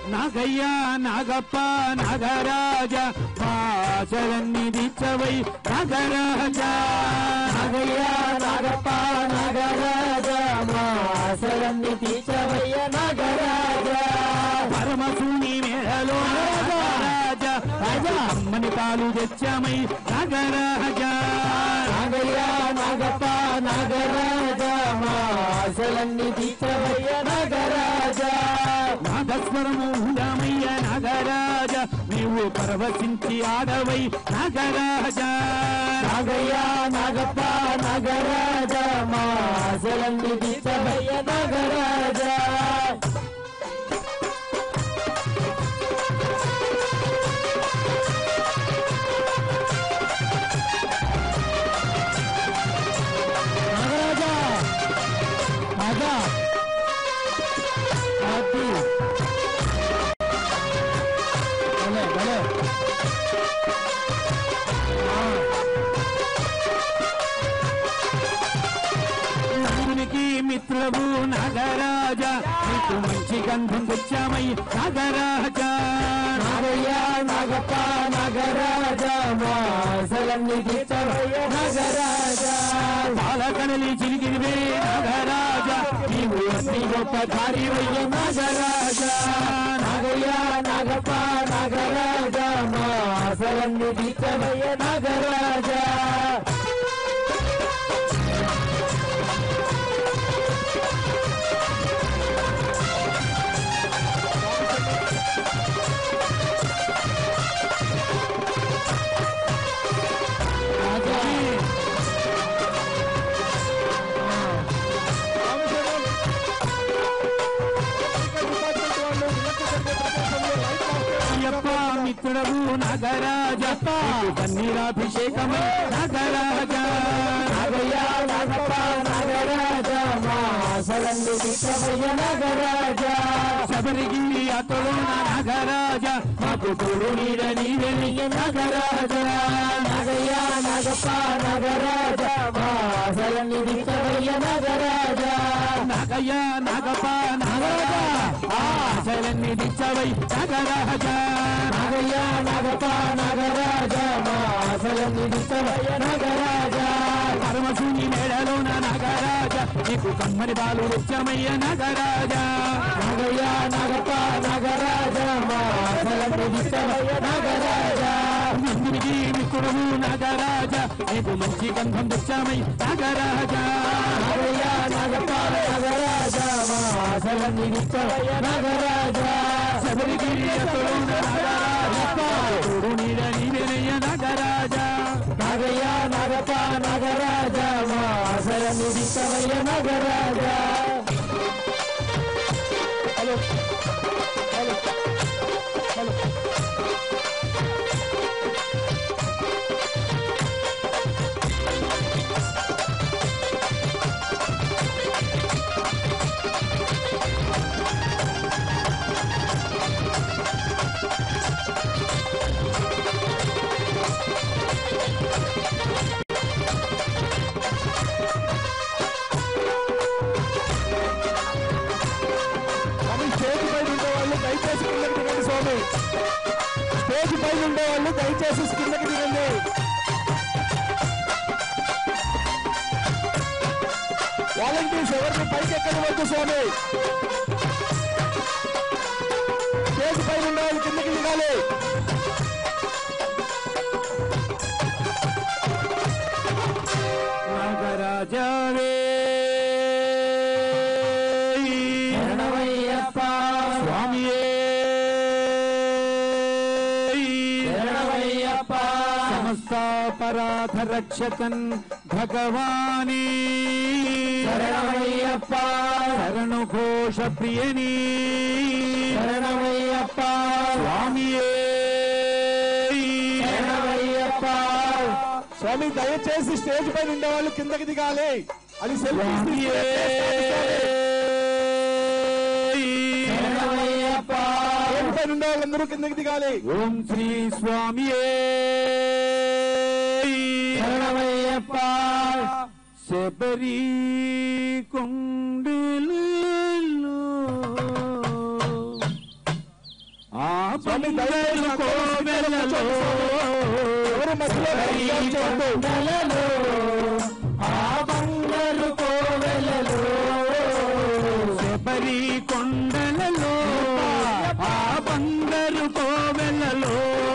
నాగయ్య నాగప్ప నాగరాజ మాశలన్ని దిచ్చవై నాగరాజ నాగయ్య నాగప్ప నాగరాజ మాసలన్ని తీర్చవయ్య నాగరాజ పరమశూని మేళలో నాగరాజ రాజా అమ్మని పాలు తెచ్చామై నాగరాజ నాగయ్య నాగప్ప నాగరాజ మాసలన్ని తీర్చవయ్య నాగరాజ నాగస్వరము ఉండమయ్య నాగరాజ నీవు పరవశించి ఆడవై నాగరాజ నాగయ్య నాగప్ప నాగరాజ మాసలన్ని తీర్చవయ్య నాగరాజ నాగరాజా రాజా హ్యాపీ భలే భలే నందునికి మిత్రుడు నాగరాజ నీకు మంచి గంధం తెచ్చామై నాగరాజ నాగయ్య నాగప్ప నాగరాజ మాసలన్ని తీర్చవయ్య నాగరాజ పాలకడలి చిరిగిరివే నాగరాజ నీవు అన్ని గొప్ప కార్యవయ్య నాగరాజ నాగయ్య నాగప్ప నాగరాజ మాసలన్ని తీర్చవయ్య నాగరాజ రాజా అయ్యప్ప మిత్రుడు నాగరాజ నీకు పన్నీరాభిషేకమై నాగరాజ నాగయ్య నాగప్ప నాగరాజ మాసలన్ని తీర్చవయ్య నాగరాజ శబరిగిరి అతడు నాగరాజ మాకు తోడు నీడ నీవెలియ నాగరాజ నాగయ్య నాగప్ప నాగరాజ మాసలన్ని తీర్చవయ్య నాగరాజ నాగయ్య నాగప్ప నాగరాజ ఆశలన్నీ దిచ్చవై నాగరాజ నాగయ్య నాగప్ప నాగరాజ మాసలన్ని తీర్చవయ్య నాగరాజ పరమశూని మేడలోన నాగరాజ నీకు కమ్మని బాలు నిత్యమయ్య నాగరాజ నాగయ్య నాగప్ప నాగరాజ మాసలన్ని తీర్చవయ్య నాగరాజ నందునికి మిత్రుడు నాగరాజ నీకు మంచి గంధం తెచ్చామై నాగరాజ నాగయ్య నాగప్ప నాగరాజ మాసలన్ని తీర్చవయ్య నాగరాజ శబరిగిరి అతడు నాగరాజ తోడు నీడ నీవెనయ్య నాగరాజ నాగయ్య నాగప్ప నాగరాజ మాసలన్ని తీర్చవయ్య నాగరాజ హలో హలో హలో స్వామి స్టేజ్ పైన ఉండేవాళ్ళు దయచేసి కిందకి దిగండి స్వామి స్టేజ్ పైన ఉండేవాళ్ళు దయచేసి కిందకి దిగండి వాలంటీర్స్ ఎవరిని పైకి ఎక్కనివద్దు స్వామి స్టేజ్ పైన ఉండేవాళ్ళు కిందకి దిగాలి నాగరాజవే శరణమయ్యప్ప స్వామియే శరణమయ్యప్ప సమస్తాపరాధ రక్షకన్ భగవానీ శరణమయ్యప్ప శరణు ఘోష ప్రియనీ శరణమయ్యప్ప స్వామియే శరణమయ్యప్ప స్వామి దయచేసి స్టేజ్ పైన ఉండేవాళ్ళు కిందకి దిగాలి అది సెల్ఫీ స్వామియే శరణమయ్యప్ప స్టేజ్ పైన ఉండే వాళ్ళందరూ కిందకి దిగాలి ఓం శ్రీ స్వామియే శరణమయ్యప్ప శబరి కొండలలో స్వామి దయచేసి బంగారు కోవెలలో ఎవరు మధ్యలో దయచేసి చేయొద్దు. కొండలలో ఆ బంగారు కోవెలలో శబరి కొండలలో ఆ బంగారు కోవెలలో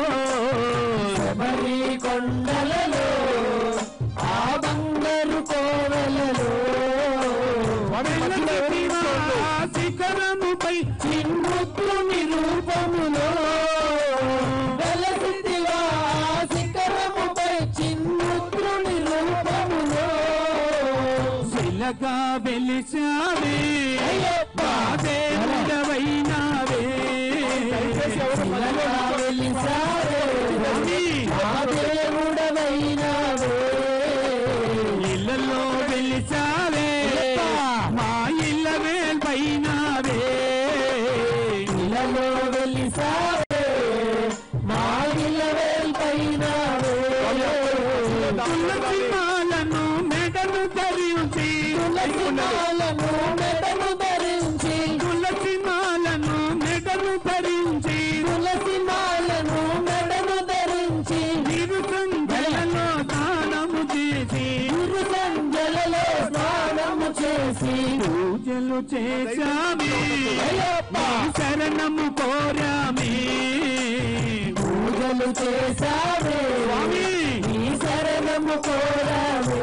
శబరి కొండలలో ఆ బంగారు కోవెలలో స్వామి మధ్యలో ఎవరు కూర్చోవద్దు. శిఖరముపై చిన్ముద్రుని రూపములో వెలసిందివా ఆ శిఖరముపై చిన్ముద్రుని రూపములో శిలగా వెలిసావే అయ్యప్ప దేవుడవైనావే దయచేసి ఎవరు మధ్యలో ఇలా వెలిసావే స్వామి, ఆ దేవుడవైనావే ఇళ్ళలో వెలిసావే మా ఇళ్ళ వేల్పైనావే ఇలలో వెలిసావే మా ఇలవేల్పైనావే తులసి మాలను మెడను ధరించి తులసి మాలను మెడను ధరించి తులసి మాలను మెడను ధరించి తులసి మాలను మెడను ధరించి ఇరు సంధ్యలలో దానము చేసి గురు సంజలలో స్నానము చేసి పూజలు చేశామే అయ్యప్ప నీ శరణము కోరామే పూజలు చేసావే స్వామి నీ శరణము కోరావే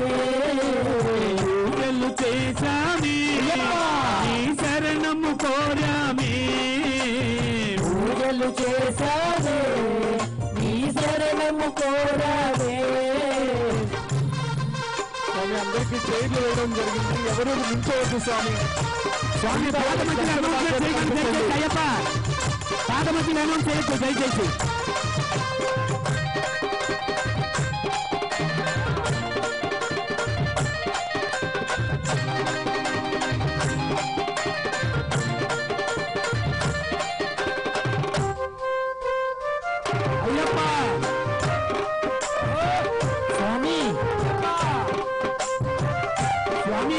పూజలు చేశామే నీ శరణము కోరామే పూజలు చేసావే నీ శరణము కోరావే స్వామి అందరికీ చైర్లు వేయడం జరిగింది ఎవరు నిల్చోవద్దు స్వామి స్వామి పాదమతిని అనౌన్స్ చేయకండి దయచేసి అయ్యప్ప పాదమతిని అనౌన్స్ చేయొద్దు దయచేసి అయ్యప్ప స్వామి స్వామి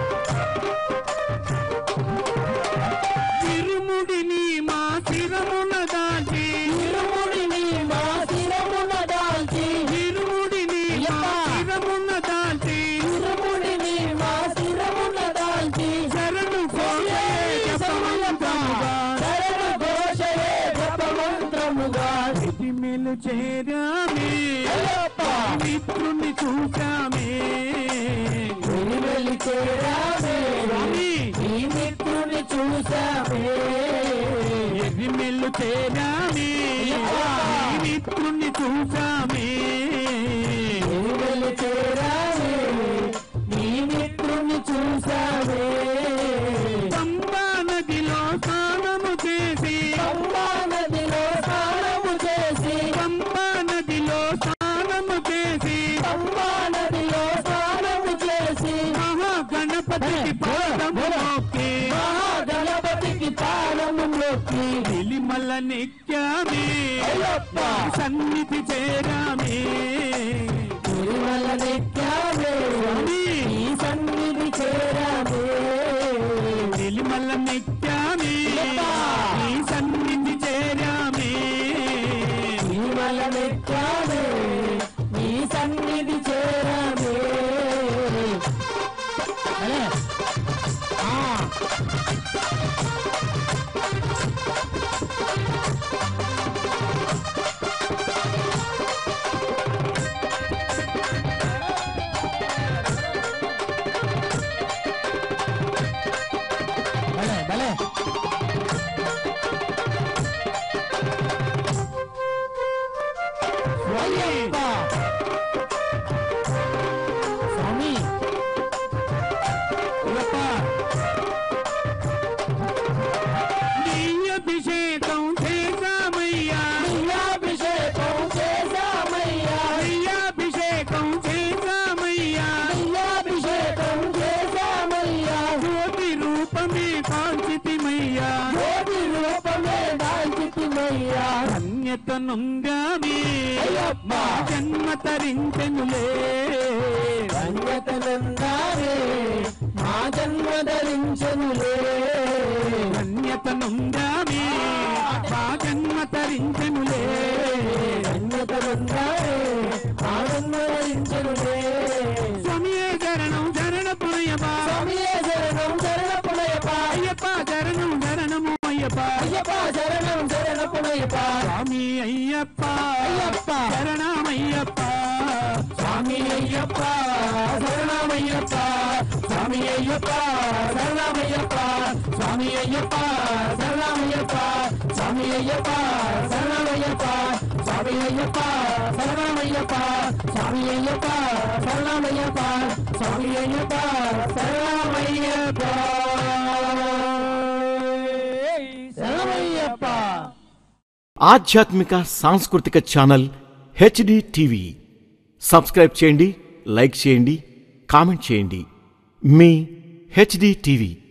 తిరుముడిని మా శిరమున దాచి తిరుముడిని మా శిరమున దాల్చి తిరుముడిని మా శిరమున దాచి తిరుముడిని మా శిరమున దాల్చి శరణు కోరే జపమంత్రముగా శరణు ఘోషయే జపమంత్రముగా మేలు చేరామే అయ్యప్ప మిత్రుని చూసామే వెలివెలి చేరావే స్వామి ఈ మిత్రుని చూసావే ఎరిమెల్లు చేరామే ఈ మిత్రుని చూసామే వెలివెలి చేరావే నీ మిత్రుని చూసావే పంబా నదిలో స్నానము చేసి పంబా నదిలో స్నానము చేసి పంబా నదిలో స్నానము చేసి పంబా నదిలో స్నానము చేసి మహాగణపతికి పాదము నొక్కి మహాగణపతికి పాదము నొక్కి నిలిమల నిత్యామే అయ్యప్ప సన్నిధి చేరామే తిరుమల నెక్కావే ఈ సన్నిధి చేరావే నిలిమల నిత్యామే ఈ సన్నిధి చేరామే తిరుమల నెక్కావే ఈ సన్నిధి చేరావే అలే ఆ భలే భలే అయ్యప్ప స్వామి అయ్యప్ప, నీ అభిషేకం చేశామయ్యా అభిషేకం చేశామయ్యా నీ అభిషేకం చేశామయ్యా అభిషేకం చేశామయ్యా జ్యోతి రూపమే కాంచితిమయ్యా జ్యోతి రూపమే దాల్చితిమయ్యా ధన్యత నొందామే అయ్యప్ప. మా జన్మ తరించెనులే ధన్యతనందారే మా జన్మ ధరించనులే ధన్యత నొందామే మా జన్మ అయ్యప్ప అయ్యప్ప శరణం శరణపునయ్యప్ప స్వామి అయ్యప్ప అయ్యప్ప. శరణమయ్యప్ప స్వామి అయ్యప్ప శరణమయ్యప్ప స్వామి అయ్యప్ప శరణమయ్యప్ప స్వామి అయ్యప్ప శరణమయ్యప్ప స్వామి అయ్యప్ప శరణమయ్యప్ప స్వామి అయ్యప్ప శరణమయ్యప్ప స్వామి అయ్యప్ప శరణమయ్యప్ప స్వామి అయ్యప్ప శరణమయ్యప్ప శరణమయ్యప్ప ఆధ్యాత్మిక సాంస్కృతిక ఛానల్ హెచ్డి టీవీ సబ్స్క్రైబ్ చేయండి లైక్ చేయండి కామెంట్ చేయండి మీ హెచ్డి టీవీ